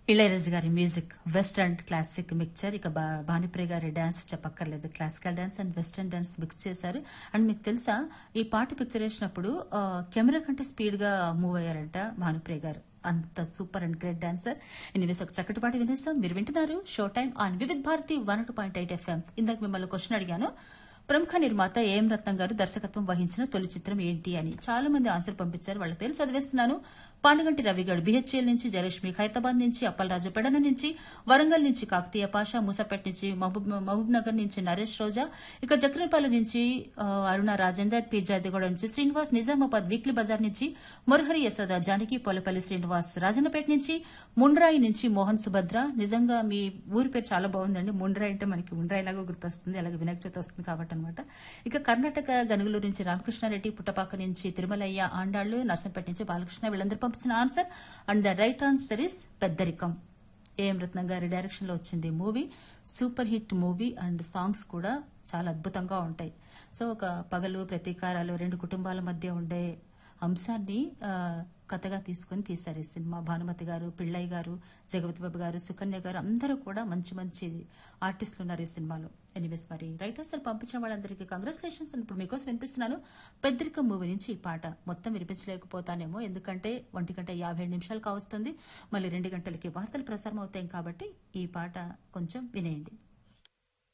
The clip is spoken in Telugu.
ఇళయరాజు గారి మ్యూజిక్ వెస్టర్న్ క్లాసిక్ మిక్చర్ ఇక బా- భానుప్రియ గారి డాన్స్ చెప్పక్కర్లేదు classical dance and western dance mix చేశారు అండ్ మీకు తెలుసా ఈ పాట పిక్చర్ వేసినప్పుడు ఆ, కెమెరా కంటే స్పీడ్ గా మూవ్ అయ్యారంట భానుప్రియ గారు అంత super and great dancer anyways ఒక చక్కటి పాట వినేసాం మీరు వింటున్నారు show time on Vividh Bharati one two point eight FM ఇందాక మిమ్మల్ని క్వశ్చన్ అడిగాను ప్రముఖ నిర్మాత ఏఎం రత్నం గారు దర్శకత్వం వహించిన తొలి చిత్రం ఏంటి అని చాలా మంది ఆన్సర్ పంపించారు వాళ్ళ పేరు చదివేస్తున్నాను పానుగంటి రవిగడ్ బిహెచ్ఎల్ నుంచి జయలక్ష్మి ఖైరతాబాద్ నుంచి అప్పలరాజు పెడన నుంచి వరంగల్ నుంచి కాకతీయ పాషా మూసాపేట నుంచి మహబూబ్ మహబూబ్ నగర్ నుంచి నరేష్ రోజా ఇక జక్రపాల నుంచి ఆ, అరుణ రాజేందర్ పీర్జాదిగూడ నుంచి శ్రీనివాస్ నిజామాబాద్ వీక్లీ బజార్ నుంచి మురహరి యశోద జానకి పోలపల్లి శ్రీనివాస్ రాజన్నపేట నుంచి ముండ్రాయి నుంచి మోహన్ సుభద్ర నిజంగా మీ ఊరి పేరు చాలా బాగుందండి ముండ్రాయి అంటే మనకి ముండ్రాయి లాగా గుర్తొస్తుంది అలాగే వినాయక చవితి వస్తుంది కాబట్టి అనమాట ఇక కర్ణాటక గనుగులూరు నుంచి రామకృష్ణారెడ్డి పుట్టపాక నుంచి తిరుమలయ్య ఆండాళ్లు నర్సంపేట నుంచి బాలకృష్ణ వీళ్ళందరూ పంపించిన answer and the right answer is Peddarikam AM Rathnam గారి డైరెక్షన్ లో వచ్చింది movie super hit movie and songs కూడా చాలా అద్భుతంగా ఉంటాయి సో ఒక పగలు ప్రతీకారాలు రెండు కుటుంబాల మధ్య ఉండే అంశాన్ని ఆ, కథగా తీసుకొని తీశారు ఈ సినిమా భానుమతి గారు పిళ్ళయ్య గారు జగపతి బాబు గారు సుకన్య గారు అందరూ కూడా మంచి మంచి ఆర్టిస్టులు ఉన్నారు ఈ సినిమాలో ఎనీవేస్ మరి రైటర్స్ పంపించిన వాళ్ళందరికీ కంగ్రాచులేషన్స్ అని ఇప్పుడు మీకోసం వినిపిస్తున్నాను పెద్దరికం మూవీ నుంచి ఈ పాట మొత్తం వినిపించలేకపోతానేమో ఎందుకంటే ఒంటి గంట యాభై ఏడు నిమిషాలు కావస్తుంది మళ్ళీ రెండు గంటలకి వార్తలు ప్రసారం అవుతాయి కాబట్టి ఈ పాట కొంచెం వినేయండి